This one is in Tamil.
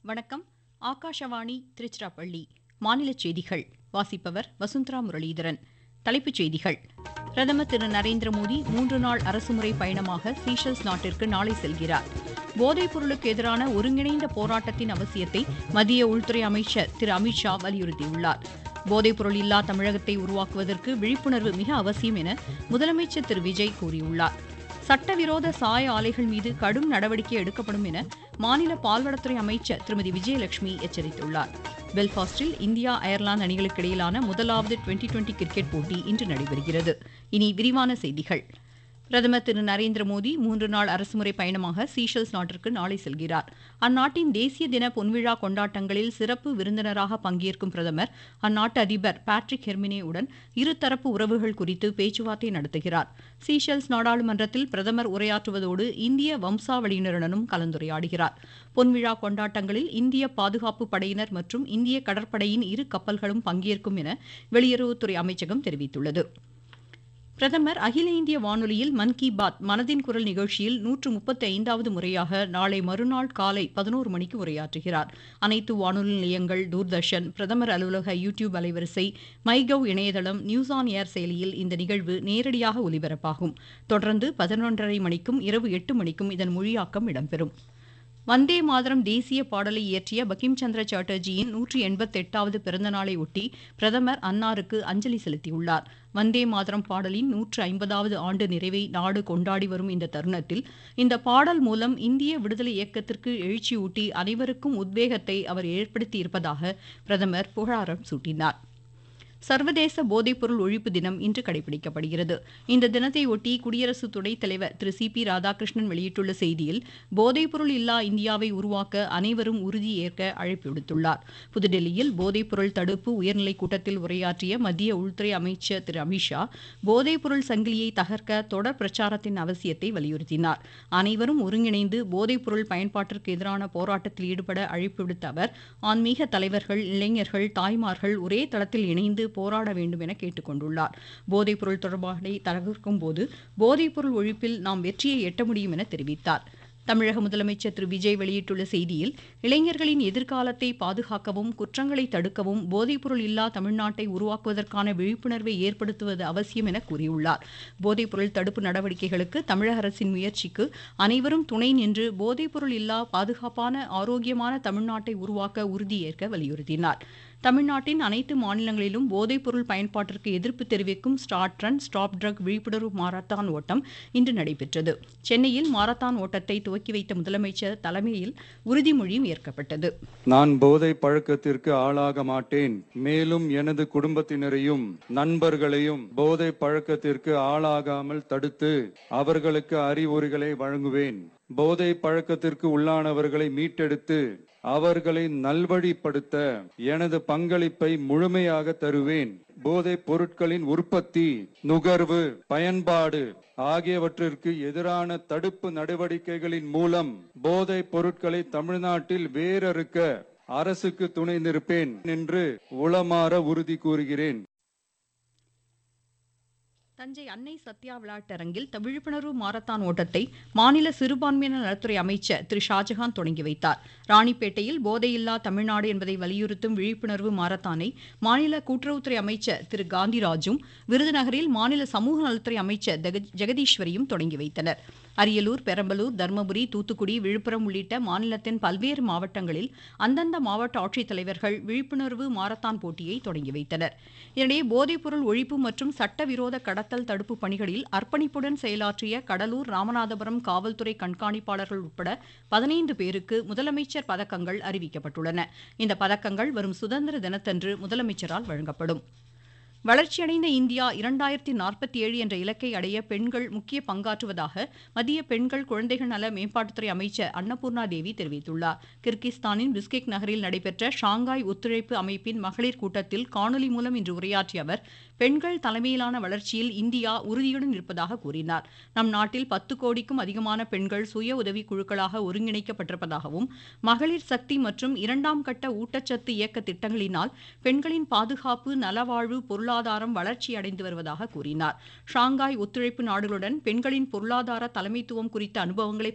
வணக்கம் ஆகாஷவாணி திருச்சிராப்பள்ளி மாநிலச் செய்திகள் வாசிப்பவர் வசுந்தரா முரளிதரன் தலைப்புச் செய்திகள் பிரதமர் திரு நரேந்திர மோடி மூன்று நாள் அரசுமுறை பயணமாக சீஷல்ஸ் நாட்டிற்கு நாளை செல்கிறார் போதைப் பொருளுக்கு எதிரான ஒருங்கிணைந்த போராட்டத்தின் அவசியத்தை மத்திய உள்துறை அமைச்சர் திரு அமித் ஷா வலியுறுத்தியுள்ளார் போதைப் பொருள் இல்லா தமிழகத்தை உருவாக்குவதற்கு விழிப்புணர்வு மிக அவசியம் என முதலமைச்சர் திரு விஜய் கூறியுள்ளார் சட்டவிரோத சாய ஆலைகள் மீது கடும் நடவடிக்கை எடுக்கப்படும் என மாநில பால்வளத்துறை அமைச்சர் திருமதி விஜயலட்சுமி எச்சரித்துள்ளார் பெல்பாஸ்டில் இந்தியா அயர்லாந்து அணிகளுக்கு இடையிலான முதலாவது டுவெண்டி டுவெண்டி கிரிக்கெட் போட்டி இன்று நடைபெறுகிறது இனி விரிவான செய்திகள் பிரதமர் திரு நரேந்திர மோடி மூன்று நாள் அரசுமுறை பயணமாக சீஷல்ஸ் நாட்டிற்கு நாளை செல்கிறார் அந்நாட்டின் தேசிய தின பொன்விழா கொண்டாட்டங்களில் சிறப்பு விருந்தினராக பங்கேற்கும் பிரதமர் அந்நாட்டு அதிபர் பேட்ரிக் ஹெர்மினே உடன் இருதரப்பு உறவுகள் குறித்து பேச்சுவார்த்தை நடத்துகிறார் சீஷல்ஸ் நாடாளுமன்றத்தில் பிரதமர் உரையாற்றுவதோடு இந்திய வம்சாவளியினருடனும் கலந்துரையாடுகிறார் பொன்விழா கொண்டாட்டங்களில் இந்திய பாதுகாப்பு படையினர் மற்றும் இந்திய கடற்படையின் இரு கப்பல்களும் பங்கேற்கும் என வெளியுறவுத்துறை அமைச்சகம் தெரிவித்துள்ளது பிரதமர் அகில இந்திய வானொலியில் மன் கி பாத் மனதின் குரல் நிகழ்ச்சியில் நூற்று முப்பத்தி ஐந்தாவது முறையாக நாளை மறுநாள் காலை பதினோரு மணிக்கு உரையாற்றுகிறார் அனைத்து வானொலி நிலையங்கள் தூர்தர்ஷன் பிரதமர் அலுவலக யூ டியூப் அலைவரிசை மைகவ் இணையதளம் நியூஸ் ஆன் ஏர் செயலியில் இந்த நிகழ்வு நேரடியாக ஒலிபரப்பாகும் தொடர்ந்து பதினொன்றரை மணிக்கும் இரவு எட்டு மணிக்கும் இதன் மொழியாக்கம் இடம்பெறும் வந்தே மாதரம் தேசிய பாடலை இயற்றிய பகிம் சந்திர சாட்டர்ஜியின் நூற்றி எண்பத்தெட்டாவது பிறந்தநாளை ஒட்டி பிரதமர் அன்னாருக்கு அஞ்சலி செலுத்தியுள்ளார் வந்தே மாதரம் பாடலின் நூற்று ஐம்பதாவது ஆண்டு நிறைவை நாடு கொண்டாடி வரும் இந்த தருணத்தில் இந்த பாடல் மூலம் இந்திய விடுதலை இயக்கத்திற்கு எழுச்சியூட்டி அனைவருக்கும் உத்வேகத்தை அவர் ஏற்படுத்தியிருப்பதாக பிரதமர் புகழாரம் சூட்டினார் சர்வதேச போதைப்பொருள் ஒழிப்பு தினம் இன்று கடைபிடிக்கப்படுகிறது இந்த தினத்தை ஒட்டி குடியரசு துணைத் தலைவர் திரு சி பி ராதாகிருஷ்ணன் வெளியிட்டுள்ள செய்தியில் போதைப்பொருள் இல்லா இந்தியாவை உருவாக்க அனைவரும் உறுதி ஏற்க அழைப்பு விடுத்துள்ளார் புதுடெல்லியில் போதைப்பொருள் தடுப்பு உயர்நிலைக் கூட்டத்தில் உரையாற்றிய மத்திய உள்துறை அமைச்சர் திரு அமித்ஷா போதைப்பொருள் சங்கிலியை தகர்க்க தொடர் பிரச்சாரத்தின் அவசியத்தை வலியுறுத்தினார் அனைவரும் ஒருங்கிணைந்து போதைப்பொருள் பயன்பாட்டிற்கு எதிரான போராட்டத்தில் ஈடுபட அழைப்பு விடுத்த அவர் ஆன்மீக தலைவர்கள் இளைஞர்கள் தாய்மார்கள் ஒரே தளத்தில் இணைந்து போராட வேண்டும் என கேட்டுக் கொண்டுள்ளார் போதைப்பொருள் தொடர்பாடலை தகர்க்கும் போது போதைப்பொருள் ஒழிப்பில் நாம் வெற்றியை எட்ட முடியும் என தெரிவித்தார் தமிழக முதலமைச்சர் திரு விஜய் வெளியிட்டுள்ள செய்தியில் இளைஞர்களின் எதிர்காலத்தை பாதுகாக்கவும் குற்றங்களை தடுக்கவும் போதைப்பொருள் இல்லா தமிழ்நாட்டை உருவாக்குவதற்கான விழிப்புணர்வை ஏற்படுத்துவது அவசியம் என கூறியுள்ளார் போதைப்பொருள் தடுப்பு நடவடிக்கைகளுக்கு தமிழக அரசின் முயற்சிக்கு அனைவரும் துணை நின்று போதைப்பொருள் இல்லா பாதுகாப்பான ஆரோக்கியமான தமிழ்நாட்டை உருவாக்க உறுதியேற்க வலியுறுத்தினார் தமிழ்நாட்டின் அனைத்து மாநிலங்களிலும் போதைப்பொருள் பயன்பாட்டிற்கு எதிர்ப்பு தெரிவிக்கும் ஸ்டார்ட் ரன் ஸ்டாப் ட்ரக் விழிப்புணர்வு மாரத்தான் ஓட்டம் இன்று நடைபெற்றது சென்னையில் மாரத்தான் ஓட்டத்தை துவக்கி வைத்த முதலமைச்சர் தலைமையில் உறுதிமொழியும் ஏற்கப்பட்டது நான் போதை பழக்கத்திற்கு ஆளாக மாட்டேன் மேலும் எனது குடும்பத்தினரையும் நண்பர்களையும் போதை பழக்கத்திற்கு ஆளாகாமல் தடுத்து அவர்களுக்கு அறிவுரைகளை வழங்குவேன் போதை பழக்கத்திற்கு உள்ளானவர்களை மீட்டெடுத்து அவர்களை நல்வழிப்படுத்த எனது பங்களிப்பை முழுமையாக தருவேன் போதைப் பொருட்களின் உற்பத்தி நுகர்வு பயன்பாடு ஆகியவற்றிற்கு எதிரான தடுப்பு நடவடிக்கைகளின் மூலம் போதைப் பொருட்களை தமிழ்நாட்டில் வேரறுக்க அரசுக்கு துணை நிற்பேன் என்று உளமாற உறுதி கூறுகிறேன் தஞ்சை அன்னை சத்யா விளையாட்டரங்கில் த- விழிப்புணர்வு மாரத்தான் ஓட்டத்தை மாநில சிறுபான்மையினர் நலத்துறை அமைச்சர் திரு ஷாஜகான் தொடங்கி வைத்தார் ராணிப்பேட்டையில் போதையில்லா தமிழ்நாடு என்பதை வலியுறுத்தும் விழிப்புணர்வு மாரத்தானை மாநில கூட்டுறவுத்துறை அமைச்சர் திரு காந்திராஜும் விருதுநகரில் மாநில சமூக நலத்துறை அமைச்சர் ஜெக- ஜெகதீஸ்வரியும் தொடங்கி வைத்தனர் அரியலூர் பெரம்பலூர் தருமபுரி தூத்துக்குடி விழுப்புரம் உள்ளிட்ட மாநிலத்தின் பல்வேறு மாவட்டங்களில் அந்தந்த மாவட்ட ஆட்சித்தலைவர்கள் விழிப்புணர்வு மாரத்தான் போட்டியை தொடங்கி வைத்தனர் இதனிடையே போதைப்பொருள் ஒழிப்பு மற்றும் சட்டவிரோத கடத்தல் தடுப்பு பணிகளில் அர்ப்பணிப்புடன் செயலாற்றிய கடலூர் ராமநாதபுரம் காவல்துறை கண்காணிப்பாளர்கள் உட்பட பதினைந்து பேருக்கு முதலமைச்சர் பதக்கங்கள் அறிவிக்கப்பட்டுள்ளன இந்த பதக்கங்கள் வரும் சுதந்திர தினத்தன்று முதலமைச்சரால் வழங்கப்படும் வளர்ச்சியடைந்த இந்தியா இரண்டாயிரத்தி நாற்பத்தி ஏழு என்ற இலக்கை அடைய பெண்கள் முக்கிய பங்காற்றுவதாக மத்திய பெண்கள் குழந்தைகள் நல மேம்பாட்டுத்துறை அமைச்சர் அன்னபூர்ணா தேவி தெரிவித்துள்ளார் கிர்கிஸ்தானின் பிஸ்கெக் நகரில் நடைபெற்ற ஷாங்காய் ஒத்துழைப்பு அமைப்பின் மகளிர் கூட்டத்தில் காணொலி மூலம் இன்று உரையாற்றிய அவர் பெண்கள் தலைமையிலான வளர்ச்சியில் இந்தியா உறுதியுடன் இருப்பதாக கூறினார் நம் நாட்டில் பத்து கோடிக்கும் அதிகமான பெண்கள் சுய உதவி குழுக்களாக ஒருங்கிணைக்கப்பட்டிருப்பதாகவும் மகளிர் சக்தி மற்றும் இரண்டாம் கட்ட ஊட்டச்சத்து இயக்க திட்டங்களினால் பெண்களின் பாதுகாப்பு நலவாழ்வு பொருளாதாரம் வளர்ச்சி அடைந்து வருவதாக கூறினார் ஷாங்காய் ஒத்துழைப்பு நாடுகளுடன் பெண்களின் பொருளாதார தலைமைத்துவம் குறித்த அனுபவங்களை